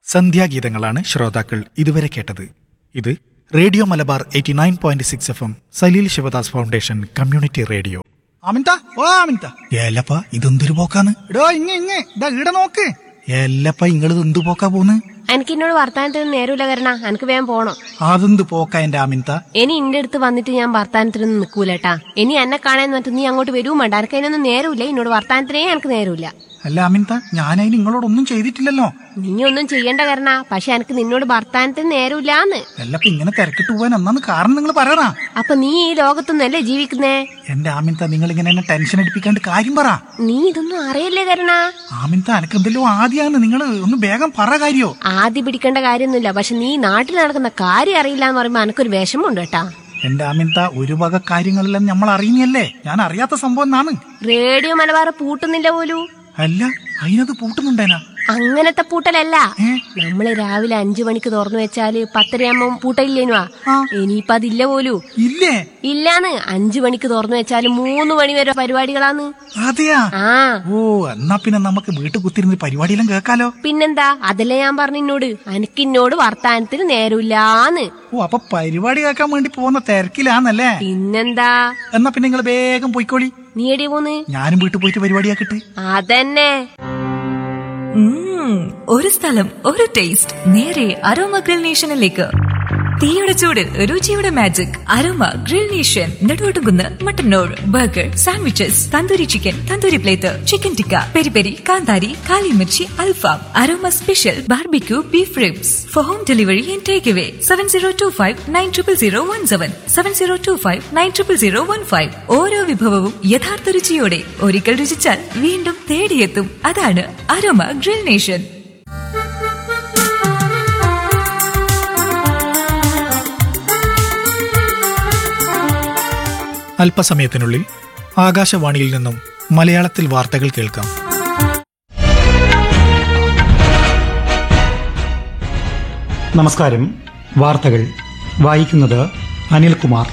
സന്ധ്യാഗീതങ്ങളാണ് ശ്രോതാക്കൾ ഇതുവരെ കേട്ടത് ഇത് radio Malabar eighty nine point six F M Salil Sivadas foundation community radio Amita ഓ അമിത ഏലപ്പ ഇതെന്തൊരു പോക്കാണ് എടോ ഇങ്ങ ഇങ്ങ ഇതാ ഈട നോക്ക് ഏലപ്പ ഇങ്ങള് എന്ത് പോക്കാ പോന്ന് എനിക്ക് എന്നോട് വർത്താനത്തിന് നേരമില്ല കരണ എനിക്ക് വേഗം പോണം അതെന്ത് പോക്ക എന്റെ അമിത ഇനി ഇന്റെ അടുത്ത് വന്നിട്ട് ഞാൻ വർത്താനത്തിനൊന്നും നിൽക്കൂലട്ടാ ഇനി എന്നെ കാണാൻ വന്നിട്ട് നീ അങ്ങോട്ട് വരുവും വേണ്ട എനിക്ക് അതിനൊന്നും നേരമില്ല എന്നോട് വർത്താനത്തിനേ എനിക്ക് നേരമില്ല അല്ല അമിത ഞാനതിന് നിങ്ങളോടൊന്നും ചെയ്തിട്ടില്ലല്ലോ നീ ഒന്നും ചെയ്യണ്ട കരണ പക്ഷെ എനിക്ക് നിന്നോട് വർത്താനത്തിന് നേരമില്ലാന്ന് എല്ലപ്പ ഇങ്ങനെ തിരക്കിട്ട് പോവാൻ എന്നാന്ന് കാരണം നിങ്ങൾ പറയണ അപ്പൊ നീ ഈ ലോകത്തൊന്നല്ലേ ജീവിക്കുന്നേ എന്റെ ആമിത നിങ്ങൾ ഇങ്ങനെ എന്നെ ടെൻഷൻ അടിപ്പിക്കാണ്ട് കാര്യം പറ നീ ഇതൊന്നും അറിയില്ലേ കരണ ആമിത എനക്ക് എന്തെല്ലോ ആദ്യമാണ് നിങ്ങൾ ഒന്ന് വേഗം പറ കാര്യോ ആദ്യം പിടിക്കേണ്ട കാര്യമൊന്നുമില്ല പക്ഷെ നീ നാട്ടിൽ നടക്കുന്ന കാര്യം അറിയില്ല എന്ന് പറയുമ്പോ എനിക്കൊരു വിഷമമുണ്ട് കേട്ടാ എന്റെ ആമിത ഒരു വക കാര്യങ്ങളെല്ലാം നമ്മൾ അറിയുന്നല്ലേ ഞാൻ അറിയാത്ത സംഭവം എന്നാണ് റേഡിയോ മലബാർ പൂട്ടുന്നില്ല പോലും അല്ല അതിനത് പൂട്ടുന്നുണ്ടേനാ അങ്ങനത്തെ പൂട്ടലല്ല ഏ? നമ്മള് രാവിലെ അഞ്ചു മണിക്ക് തുറന്നു വെച്ചാല് പത്തരയാകുമ്പോ പൂട്ടയില്ലേനുവാ ആ. ഇനിയിപ്പൊ അതില്ല പോലും ഇല്ലേ ഇല്ലാന്ന് അഞ്ചു മണിക്ക് തുറന്നു വെച്ചാല് മൂന്ന് മണി വരെ പരിപാടികളാന്ന് അതെയാ ആ ഓ എന്നാ പിന്നെ നമുക്ക് വീട്ടിൽ കുത്തിരുന്ന് പരിപാടിയെല്ലാം കേൾക്കാലോ പിന്നെന്താ അതല്ലേ ഞാൻ പറഞ്ഞു എന്നോട് അനക്കിന്നോട് വർത്താനത്തിന് നേരമില്ലാന്ന് ഓ അപ്പൊ പരിപാടി കേൾക്കാൻ വേണ്ടി പോകുന്ന തിരക്കിലാന്നല്ലേ പിന്നെന്താ എന്നാ പിന്നെ നിങ്ങൾ വേഗം പോയിക്കോളി നീ എടി പോന്ന് ഞാനും വീട്ടിൽ പോയിട്ട് പരിപാടിയാക്കട്ടെ അതന്നെ ഉം, ഒരു സ്ഥലം ഒരു ടേസ്റ്റ് നേരെ അരോമ ഗ്രിൽ നേഷനിലേക്ക് തീയുടെ ചൂട് രുചിയുടെ magic aroma grill nation Neduvattukunnu Mattannur burger sandwiches tandoori chicken tandoori plate chicken tikka peri peri കാന്താരി കാലിമിർച്ചി അൽഫാം aroma special barbecue beef ribs for home delivery and take away seven zero two five nine triple zero one seven seven zero two five nine triple zero one five ഓരോ വിഭവവും യഥാർത്ഥ രുചിയോടെ ഒരിക്കൽ രുചിച്ചാൽ വീണ്ടും തേടിയെത്തും അതാണ് aroma grill nation അല്പസമയത്തിനുള്ളിൽ ആകാശവാണിയിൽ നിന്നും മലയാളത്തിൽ വാർത്തകൾ കേൾക്കാം നമസ്കാരം വാർത്തകൾ വായിക്കുന്നത് അനിൽകുമാർ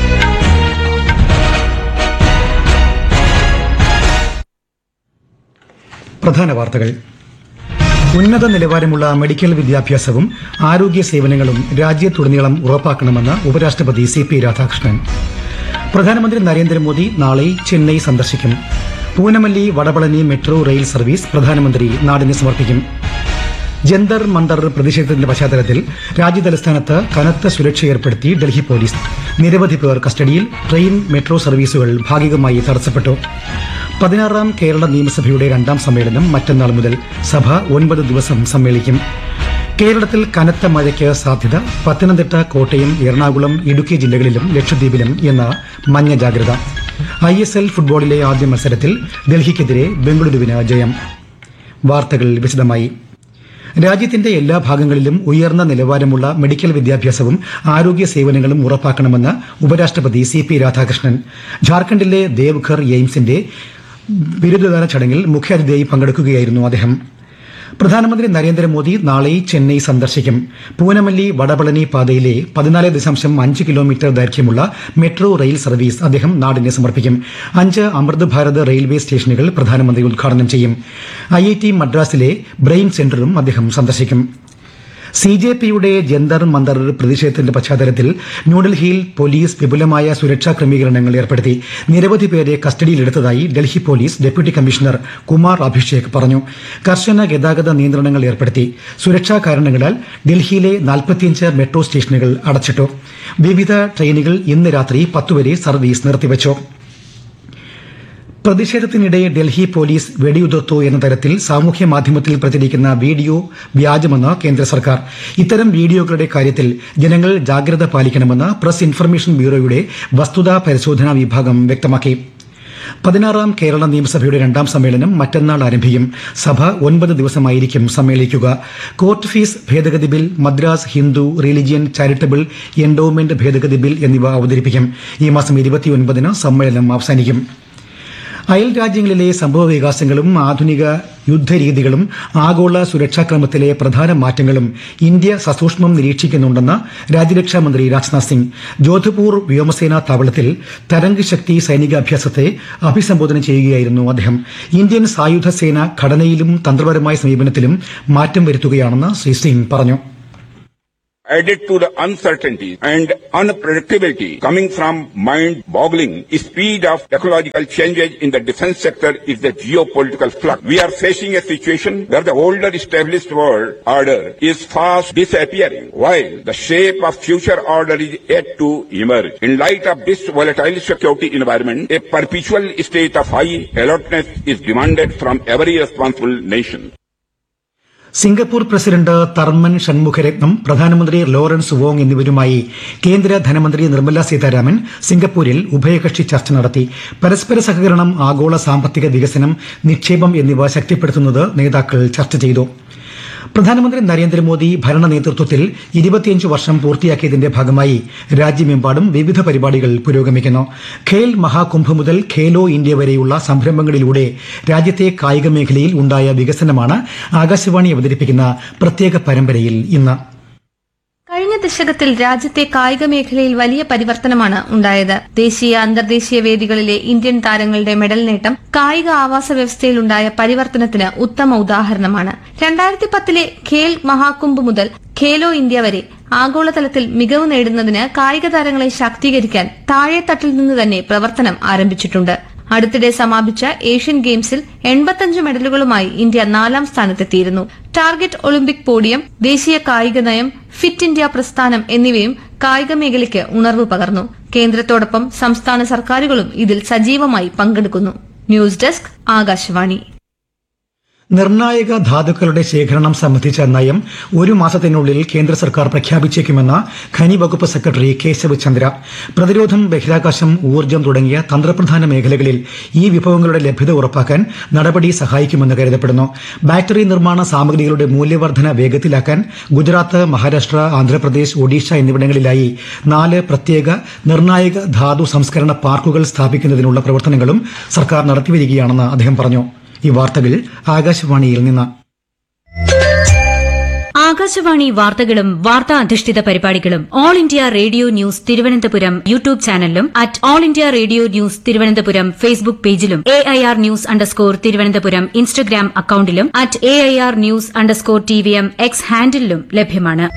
പ്രധാന വാർത്തകൾ ഉന്നത നിലവാരമുള്ള മെഡിക്കൽ വിദ്യാഭ്യാസവും ആരോഗ്യ സേവനങ്ങളും രാജ്യത്തുടനീളം ഉറപ്പാക്കണമെന്ന് ഉപരാഷ്ട്രപതി സി പി രാധാകൃഷ്ണൻ പ്രധാനമന്ത്രി നരേന്ദ്രമോദി നാളെ ചെന്നൈ സന്ദർശിക്കും Poonamallee Vadapalani metro rail service പ്രധാനമന്ത്രി നാടിന് സമർപ്പിക്കും ജന്തർ മന്ദർ പ്രതിഷേധത്തിന്റെ പശ്ചാത്തലത്തിൽ രാജ്യതലസ്ഥാനത്ത് കനത്ത സുരക്ഷ ഏർപ്പെടുത്തി ഡൽഹി പോലീസ് നിരവധി പേർ കസ്റ്റഡിയിൽ ട്രെയിൻ മെട്രോ സർവീസുകൾ ഭാഗികമായി തടസ്സപ്പെട്ടു പതിനാറാം കേരള നിയമസഭയുടെ രണ്ടാം സമ്മേളനം മറ്റന്നാൾ മുതൽ സഭ ഒൻപത് ദിവസം സമ്മേളിക്കും കേരളത്തിൽ കനത്ത മഴയ്ക്ക് സാധ്യത പത്തനംതിട്ട കോട്ടയം എറണാകുളം ഇടുക്കി ജില്ലകളിലും ലക്ഷദ്വീപിലും ഇന്ന് മഞ്ഞ ജാഗ്രത ഐ എസ് എൽ ഫുട്ബോളിലെ ആദ്യ മത്സരത്തിൽ ഡൽഹിക്കെതിരെ ബംഗളൂരുവിന് ജയം വാർത്തകൾ വിശദമായി രാജ്യത്തിന്റെ എല്ലാ ഭാഗങ്ങളിലും ഉയർന്ന നിലവാരമുള്ള മെഡിക്കൽ വിദ്യാഭ്യാസവും ആരോഗ്യ സേവനങ്ങളും ഉറപ്പാക്കണമെന്ന് ഉപരാഷ്ട്രപതി സി പി രാധാകൃഷ്ണൻ ഝാർഖണ്ഡിലെ ദേവ്ഘർ എയിംസിന്റെ ബിരുദദാന ചടങ്ങിൽ മുഖ്യാതിഥിയായി പങ്കെടുക്കുകയായിരുന്നു അദ്ദേഹം പ്രധാനമന്ത്രി നരേന്ദ്രമോദി നാളെ ചെന്നൈ സന്ദർശിക്കും പൂനമല്ലി വടപളനി പാതയിലെ പതിനാല് ദശാംശം അഞ്ച് കിലോമീറ്റർ ദൈർഘ്യമുള്ള മെട്രോ റെയിൽ സർവീസ് അദ്ദേഹം നാടിന് സമർപ്പിക്കും അഞ്ച് അമൃത് ഭാരത് റെയിൽവേ സ്റ്റേഷനുകൾ പ്രധാനമന്ത്രി ഉദ്ഘാടനം ചെയ്യും ഐ ഐ ടി മദ്രാസിലെ ബ്രെയിൻ സെന്ററും അദ്ദേഹം സന്ദർശിക്കും സി ജെ പിയുടെ ജന്തർ മന്ദർ പ്രതിഷേധത്തിന്റെ പശ്ചാത്തലത്തിൽ ന്യൂഡൽഹിയിൽ പോലീസ് വിപുലമായ സുരക്ഷാ ക്രമീകരണങ്ങൾ ഏർപ്പെടുത്തി നിരവധി പേരെ കസ്റ്റഡിയിലെടുത്തതായി Delhi police deputy commissioner Kumar Abhishek പറഞ്ഞു കർശന ഗതാഗത നിയന്ത്രണങ്ങൾ ഏർപ്പെടുത്തി സുരക്ഷാ കാരണങ്ങളാൽ ഡൽഹിയിലെ നാൽപ്പത്തിയഞ്ച് മെട്രോ സ്റ്റേഷനുകൾ അടച്ചിട്ടു വിവിധ ട്രെയിനുകൾ ഇന്ന് രാത്രി പത്തുവരെ സർവീസ് നിർത്തിവച്ചു പ്രതിഷേധത്തിനിടെ ഡൽഹി പോലീസ് വെടിയുതിർത്തു എന്ന തരത്തിൽ സാമൂഹ്യ മാധ്യമത്തിൽ പ്രചരിക്കുന്ന വീഡിയോ വ്യാജമെന്ന് കേന്ദ്ര സർക്കാർ ഇത്തരം വീഡിയോകളുടെ കാര്യത്തിൽ ജനങ്ങൾ ജാഗ്രത പാലിക്കണമെന്ന് പ്രസ് ഇൻഫർമേഷൻ ബ്യൂറോയുടെ വസ്തുതാ പരിശോധനാ വിഭാഗം വ്യക്തമാക്കി പതിനാറാം കേരള നിയമസഭയുടെ രണ്ടാം സമ്മേളനം മറ്റന്നാൾ ആരംഭിക്കും സഭ ഒൻപത് ദിവസമായിരിക്കും സമ്മേളിക്കുക കോർട്ട് ഫീസ് ഭേദഗതി bill Madras Hindu religion charitable endowment ഭേദഗതി ബിൽ എന്നിവ അവതരിപ്പിക്കും ഈ മാസം ഇരുപത്തിയൊൻപതിന് സമ്മേളനം അവസാനിക്കും അയൽ രാജ്യങ്ങളിലെ സംഭവ വികാസങ്ങളും ആധുനിക യുദ്ധരീതികളും ആഗോള സുരക്ഷാക്രമത്തിലെ പ്രധാന മാറ്റങ്ങളും ഇന്ത്യ സസൂക്ഷ്മം നിരീക്ഷിക്കുന്നുണ്ടെന്ന് രാജ്യരക്ഷാമന്ത്രി രാജ്നാഥ് സിംഗ് ജോധ്പൂർ വ്യോമസേനാ താവളത്തിൽ തരംഗ് ശക്തി സൈനികാഭ്യാസത്തെ അഭിസംബോധന ചെയ്യുകയായിരുന്നു അദ്ദേഹം ഇന്ത്യൻ സായുധ സേന ഘടനയിലും തന്ത്രപരമായ സമീപനത്തിലും മാറ്റം വരുത്തുകയാണെന്ന് ശ്രീ സിംഗ് പറഞ്ഞു added to the uncertainty and unpredictability coming from mind-boggling speed of technological changes in the defense sector is the geopolitical flux. We are facing a situation where the older established world order is fast disappearing, while the shape of future order is yet to emerge. In light of this volatile security environment, a perpetual state of high alertness is demanded from every responsible nation. Singapore president Tharman Shanmugaratnam പ്രധാനമന്ത്രി Lawrence Wong എന്നിവരുമായി കേന്ദ്ര ധനമന്ത്രി നിർമ്മല സീതാരാമൻ സിംഗപ്പൂരിൽ ഉഭയകക്ഷി ചർച്ച നടത്തി പരസ്പര സഹകരണം ആഗോള സാമ്പത്തിക വികസനം നിക്ഷേപം എന്നിവ ശക്തിപ്പെടുത്തുന്നത് നേതാക്കൾ ചർച്ച ചെയ്തു പ്രധാനമന്ത്രി നരേന്ദ്രമോദി ഭരണ നേതൃത്വത്തിൽ ഇരുപത്തിയഞ്ച് വർഷം പൂർത്തിയാക്കിയതിന്റെ ഭാഗമായി രാജ്യമെമ്പാടും വിവിധ പരിപാടികൾ പുരോഗമിക്കുന്നു ഖേൽ മഹാകുംഭ് മുതൽ ഖേലോ ഇന്ത്യ വരെയുള്ള സംരംഭങ്ങളിലൂടെ രാജ്യത്തെ കായിക മേഖലയിൽ ഉണ്ടായ വികസനമാണ് ആകാശവാണി അവതരിപ്പിക്കുന്ന പ്രത്യേക പരമ്പരയിൽ ഇന്ന് കഴിഞ്ഞ ദശകത്തിൽ രാജ്യത്തെ കായിക മേഖലയിൽ വലിയ പരിവർത്തനമാണ് ഉണ്ടായത് ദേശീയ അന്തർദേശീയ വേദികളിലെ ഇന്ത്യൻ താരങ്ങളുടെ മെഡൽ നേട്ടം കായിക ആവാസ വ്യവസ്ഥയിലുണ്ടായ പരിവർത്തനത്തിന് ഉത്തമ ഉദാഹരണമാണ് രണ്ടായിരത്തി പത്തിലെ ഖേൽ മഹാകുംഭ് മുതൽ ഖേലോ ഇന്ത്യ വരെ ആഗോളതലത്തിൽ മികവ് നേടുന്നതിന് കായിക താരങ്ങളെ ശാക്തീകരിക്കാൻ താഴെത്തട്ടിൽ നിന്ന് തന്നെ പ്രവർത്തനം ആരംഭിച്ചിട്ടുണ്ട് അടുത്തിടെ സമാപിച്ച ഏഷ്യൻ ഗെയിംസിൽ എൺപത്തഞ്ച് മെഡലുകളുമായി ഇന്ത്യ നാലാം സ്ഥാനത്തെത്തിയിരുന്നു ടാർഗറ്റ് ഒളിമ്പിക് പോഡിയം ദേശീയ കായിക നയം ഫിറ്റ് ഇന്ത്യ പ്രസ്ഥാനം എന്നിവയും കായിക മേഖലയ്ക്ക് ഉണർവ് പകർന്നു കേന്ദ്രത്തോടൊപ്പം സംസ്ഥാന സർക്കാരുകളും ഇതിൽ സജീവമായി പങ്കെടുക്കുന്നു ന്യൂസ് ഡെസ്ക് ആകാശവാണി നിർണായക ധാതുക്കളുടെ ശേഖരണം സംബന്ധിച്ച നയം ഒരു മാസത്തിനുള്ളിൽ കേന്ദ്ര സർക്കാർ പ്രഖ്യാപിച്ചേക്കുമെന്ന് ഖനി വകുപ്പ് സെക്രട്ടറി കേശവ് ചന്ദ്ര പ്രതിരോധം ബഹിരാകാശം ഊർജ്ജം തുടങ്ങിയ തന്ത്രപ്രധാന മേഖലകളിൽ ഈ വിഭവങ്ങളുടെ ലഭ്യത ഉറപ്പാക്കാൻ നടപടി സഹായിക്കുമെന്ന് കരുതപ്പെടുന്നു ബാറ്ററി നിർമ്മാണ സാമഗ്രികളുടെ മൂല്യവർദ്ധന വേഗത്തിലാക്കാൻ ഗുജറാത്ത് മഹാരാഷ്ട്ര ആന്ധ്രാപ്രദേശ് ഒഡീഷ എന്നിവിടങ്ങളിലായി നാല് പ്രത്യേക നിർണായക ധാതു സംസ്കരണ പാർക്കുകൾ സ്ഥാപിക്കുന്നതിനുള്ള പ്രവർത്തനങ്ങളും സർക്കാർ നടത്തിവരികയാണെന്ന് അദ്ദേഹം പറഞ്ഞു ഈ വാർത്തകൾ ആകാശവാണിയിൽ നിന്ന് ആകാശവാണി വാർത്തകളും വാർത്താ അധിഷ്ഠിത പരിപാടികളും all India radio news Thiruvananthapuram YouTube ചാനലിലും at all India radio news Thiruvananthapuram Facebook പേജിലും A I R news underscore Thiruvananthapuram Instagram അക്കൌണ്ടിലും at A I R news underscore T V M X ഹാൻഡിലും ലഭ്യമാണ്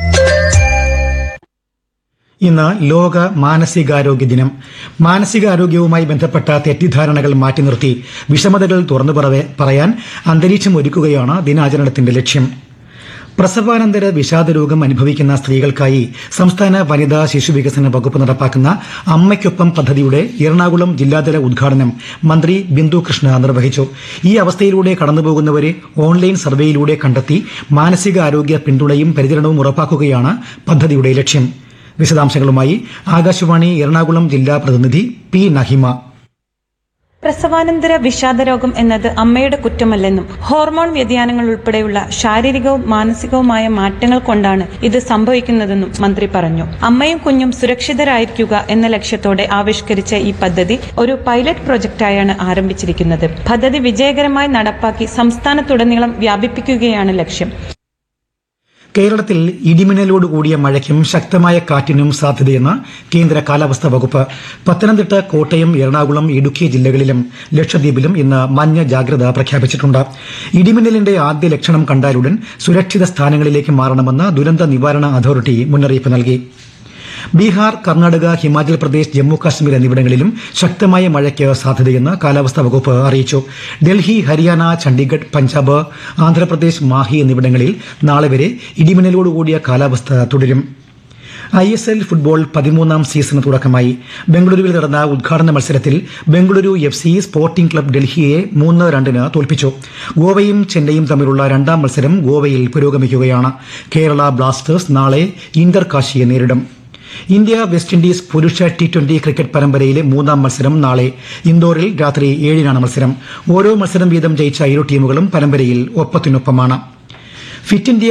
ഇന്ന് ലോക മാനസികാരോഗ്യ ദിനം മാനസികാരോഗ്യവുമായി ബന്ധപ്പെട്ട തെറ്റിദ്ധാരണകൾ മാറ്റി നിർത്തി വിഷമതകൾ തുറന്നു പറവെ- പറയാൻ അന്തരീക്ഷം ഒരുക്കുകയാണ് ദിനാചരണത്തിന്റെ ലക്ഷ്യം പ്രസവാനന്തര വിഷാദരോഗം അനുഭവിക്കുന്ന സ്ത്രീകൾക്കായി സംസ്ഥാന വനിതാ ശിശു വികസന വകുപ്പ് നടപ്പാക്കുന്ന അമ്മയ്ക്കൊപ്പം പദ്ധതിയുടെ എറണാകുളം ജില്ലാതല ഉദ്ഘാടനം മന്ത്രി ബിന്ദു കൃഷ്ണ നിർവഹിച്ചു ഈ അവസ്ഥയിലൂടെ കടന്നുപോകുന്നവരെ ഓൺലൈൻ സർവേയിലൂടെ കണ്ടെത്തി മാനസികാരോഗ്യ പിന്തുണയും പരിചരണവും ഉറപ്പാക്കുകയാണ് പദ്ധതിയുടെ ലക്ഷ്യം വിശദാംശങ്ങളുമായി ആകാശവാണി എറണാകുളം ജില്ലാ പ്രതിനിധി പി നഹിമ പ്രസവാനന്തര വിഷാദരോഗം എന്നത് അമ്മയുടെ കുറ്റമല്ലെന്നും ഹോർമോൺ വ്യതിയാനങ്ങൾ ഉൾപ്പെടെയുള്ള ശാരീരികവും മാനസികവുമായ മാറ്റങ്ങൾ കൊണ്ടാണ് ഇത് സംഭവിക്കുന്നതെന്നും മന്ത്രി പറഞ്ഞു അമ്മയും കുഞ്ഞും സുരക്ഷിതരായിരിക്കുക എന്ന ലക്ഷ്യത്തോടെ ആവിഷ്കരിച്ച ഈ പദ്ധതി ഒരു പൈലറ്റ് പ്രൊജക്റ്റായാണ് ആരംഭിച്ചിരിക്കുന്നത് പദ്ധതി വിജയകരമായി നടപ്പാക്കി സംസ്ഥാനത്തുടനീളം വ്യാപിപ്പിക്കുകയാണ് ലക്ഷ്യം കേരളത്തിൽ ഇടിമിന്നലോട് കൂടിയ മഴയ്ക്കും ശക്തമായ കാറ്റിനും സാധ്യതയെന്ന് കേന്ദ്ര കാലാവസ്ഥാ വകുപ്പ് പത്തനംതിട്ട കോട്ടയം എറണാകുളം ഇടുക്കി ജില്ലകളിലും ലക്ഷദ്വീപിലും ഇന്ന് മഞ്ഞ ജാഗ്രത പ്രഖ്യാപിച്ചിട്ടുണ്ട് ഇടിമിന്നലിന്റെ ആദ്യ ലക്ഷണം കണ്ടാലുടൻ സുരക്ഷിത സ്ഥാനങ്ങളിലേക്ക് മാറണമെന്ന് ദുരന്ത നിവാരണ അതോറിറ്റി മുന്നറിയിപ്പ് നൽകി ബീഹാർ കർണാടക ഹിമാചൽ പ്രദേശ് ജമ്മു കാശ്മീർ എന്നിവിടങ്ങളിലും ശക്തമായ മഴയ്ക്ക് സാധ്യതയെന്ന് കാലാവസ്ഥാ വകുപ്പ് അറിയിച്ചു ഡൽഹി ഹരിയാന ചണ്ഡീഗഡ് പഞ്ചാബ് ആന്ധ്രാപ്രദേശ് മാഹി എന്നിവിടങ്ങളിൽ നാളെ വരെ ഇടിമിന്നലോടുകൂടിയ കാലാവസ്ഥ തുടരും ഐ എസ് എൽ ഫുട്ബോൾ പതിമൂന്നാം സീസണ് തുടക്കമായി ബംഗളൂരുവിൽ നടന്ന ഉദ്ഘാടന മത്സരത്തിൽ Bengaluru F C sporting club ഡൽഹിയെ മൂന്ന് രണ്ടിന് തോൽപ്പിച്ചു ഗോവയും ചെന്നൈയും തമ്മിലുള്ള രണ്ടാം മത്സരം ഗോവയിൽ പുരോഗമിക്കുകയാണ് കേരള ബ്ലാസ്റ്റേഴ്സ് നാളെ ഇന്റർ കാശിയെ നേരിടും ഇന്ത്യ വെസ്റ്റ് ഇൻഡീസ് പുരുഷ ടി ട്വന്റി ക്രിക്കറ്റ് പരമ്പരയിലെ മൂന്നാം മത്സരം നാളെ ഇൻഡോറിൽ രാത്രി ഏഴിനാണ് മത്സരം ഓരോ മത്സരം വീതം ജയിച്ച ഇരു ടീമുകളും പരമ്പരയിൽ ഒപ്പത്തിനൊപ്പമാണ് ഫിറ്റ് ഇന്ത്യ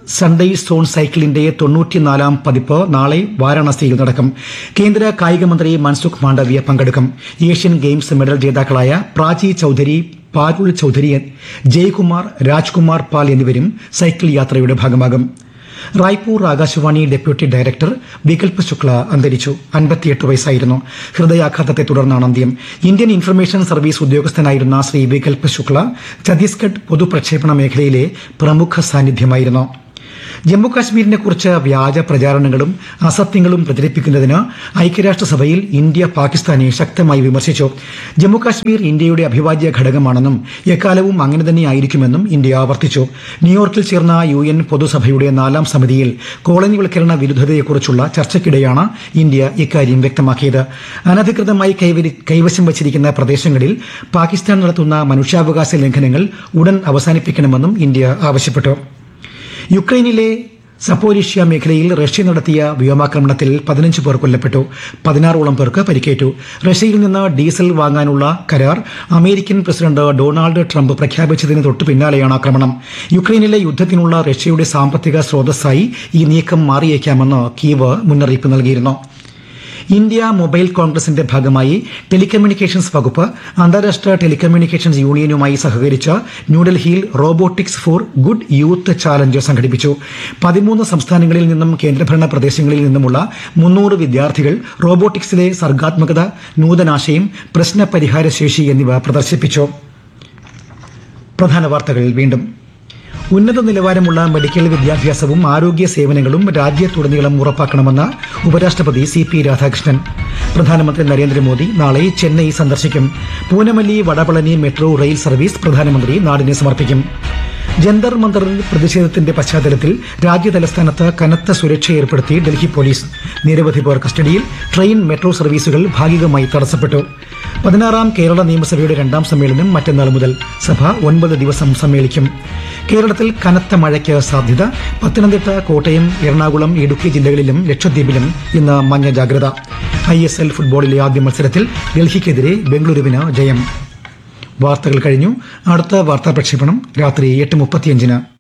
സൺഡേ സോൺ സൈക്കിളിന്റെ തൊണ്ണൂറ്റിനാലാം പതിപ്പ് നാളെ വാരാണസിയിൽ നടക്കും കേന്ദ്ര കായിക മന്ത്രി മൻസുഖ് മാണ്ഡവ്യ പങ്കെടുക്കും ഏഷ്യൻ ഗെയിംസ് മെഡൽ ജേതാക്കളായ പ്രാചി ചൌധരി പാരുൾ ചൌധരി ജയ്കുമാർ രാജ്കുമാർ പാൽ എന്നിവരും സൈക്കിൾ യാത്രയുടെ ഭാഗമാകും റായ്പൂർ ആകാശവാണി ഡെപ്യൂട്ടി ഡയറക്ടർ വികൽപ് ശുക്ല അന്തരിച്ചു അൻപത്തിയെട്ട് വയസ്സായിരുന്നു ഹൃദയാഘാതത്തെ തുടർന്നാണ് അന്ത്യം ഇന്ത്യൻ ഇൻഫർമേഷൻ സർവീസ് ഉദ്യോഗസ്ഥനായിരുന്ന ശ്രീ വികൽപ് ശുക്ല ഛത്തീസ്ഗഡ് പൊതുപ്രക്ഷേപണ മേഖലയിലെ പ്രമുഖ സാന്നിധ്യമായിരുന്നു ജമ്മുകാശ്മീരിനെ കുറിച്ച് വ്യാജ പ്രചാരണങ്ങളും അസത്യങ്ങളും പ്രചരിപ്പിക്കുന്നതിന് ഐക്യരാഷ്ട്രസഭയിൽ ഇന്ത്യ പാകിസ്ഥാനെ ശക്തമായി വിമർശിച്ചു ജമ്മുകാശ്മീർ ഇന്ത്യയുടെ അഭിവാജ്യ ഘടകമാണെന്നും എക്കാലവും അങ്ങനെ തന്നെയായിരിക്കുമെന്നും ഇന്ത്യ ആവർത്തിച്ചു ന്യൂയോർക്കിൽ ചേർന്ന യു എൻ പൊതുസഭയുടെ നാലാം സമിതിയിൽ കോളനിവൽക്കരണ വിരുദ്ധതയെക്കുറിച്ചുള്ള ചർച്ചയ്ക്കിടെയാണ് ഇന്ത്യ ഇക്കാര്യം വ്യക്തമാക്കിയത് അനധികൃതമായി കൈവരി- കൈവശം വച്ചിരിക്കുന്ന പ്രദേശങ്ങളിൽ പാകിസ്ഥാൻ നടത്തുന്ന മനുഷ്യാവകാശ ലംഘനങ്ങൾ ഉടൻ അവസാനിപ്പിക്കണമെന്നും ഇന്ത്യ ആവശ്യപ്പെട്ടു യുക്രൈനിലെ സപ്പോരിഷ്യ മേഖലയിൽ റഷ്യ നടത്തിയ വ്യോമാക്രമണത്തിൽ പതിനഞ്ച് പേർ കൊല്ലപ്പെട്ടു പതിനാറോളം പേർക്ക് പരിക്കേറ്റു റഷ്യയിൽ നിന്ന് ഡീസൽ വാങ്ങാനുള്ള കരാർ അമേരിക്കൻ പ്രസിഡന്റ് ഡൊണാൾഡ് ട്രംപ് പ്രഖ്യാപിച്ചതിന് തൊട്ടു പിന്നാലെയാണ് ആക്രമണം യുക്രൈനിലെ യുദ്ധത്തിനുള്ള റഷ്യയുടെ സാമ്പത്തിക സ്രോതസ്സായി ഈ നീക്കം മാറിയേക്കാമെന്ന് കീവ് മുന്നറിയിപ്പ് നൽകിയിരുന്നു ഇന്ത്യ മൊബൈൽ കോൺഗ്രസിന്റെ ഭാഗമായി ടെലികമ്മ്യൂണിക്കേഷൻസ് വകുപ്പ് അന്താരാഷ്ട്ര ടെലികമ്മ്യൂണിക്കേഷൻസ് യൂണിയനുമായി സഹകരിച്ച് ന്യൂഡൽഹിയിൽ robotics for good youth challenge സംഘടിപ്പിച്ചു പതിമൂന്ന് സംസ്ഥാനങ്ങളിൽ നിന്നും കേന്ദ്രഭരണ പ്രദേശങ്ങളിൽ നിന്നുമുള്ള മുന്നൂറ് വിദ്യാർത്ഥികൾ റോബോട്ടിക്സിലെ സർഗാത്മകത നൂതനാശയം പ്രശ്ന പരിഹാര ശേഷി എന്നിവ പ്രദർശിപ്പിച്ചു പ്രധാന വാർത്തകൾ വീണ്ടും ഉന്നത നിലവാരമുള്ള മെഡിക്കൽ വിദ്യാഭ്യാസവും ആരോഗ്യ സേവനങ്ങളും രാജ്യത്തുടനീളം ഉറപ്പാക്കണമെന്ന് ഉപരാഷ്ട്രപതി സി പി രാധാകൃഷ്ണൻ പ്രധാനമന്ത്രി നരേന്ദ്രമോദി നാളെ ചെന്നൈ സന്ദർശിക്കും Poonamallee Vadapalani metro rail service പ്രധാനമന്ത്രി നാടിന് സമർപ്പിക്കും ജന്തർ മന്ദറിൽ പ്രതിഷേധത്തിന്റെ പശ്ചാത്തലത്തിൽ രാജ്യതലസ്ഥാനത്ത് കനത്ത സുരക്ഷ ഏർപ്പെടുത്തി ഡൽഹി പോലീസ് നിരവധി പേർ കസ്റ്റഡിയിൽ ട്രെയിൻ മെട്രോ സർവീസുകൾ ഭാഗികമായി തടസ്സപ്പെട്ടു പതിനാറാം കേരള നിയമസഭയുടെ രണ്ടാം സമ്മേളനം മറ്റന്നാൾ മുതൽ സഭ ഒൻപത് ദിവസം സമ്മേളിക്കും കേരളത്തിൽ കനത്ത മഴയ്ക്ക് സാധ്യത പത്തനംതിട്ട കോട്ടയം എറണാകുളം ഇടുക്കി ജില്ലകളിലും ലക്ഷദ്വീപിലും ഇന്ന് മഞ്ഞ ജാഗ്രത ഐ എസ് എൽ ഫുട്ബോളിലെ ആദ്യ മത്സരത്തിൽ ഡൽഹിക്കെതിരെ ബംഗളൂരുവിന് ജയം വാർത്തകൾ കഴിഞ്ഞു അടുത്ത വാർത്താ പ്രക്ഷേപണം രാത്രി എട്ട് മുപ്പത്തിയഞ്ചിന്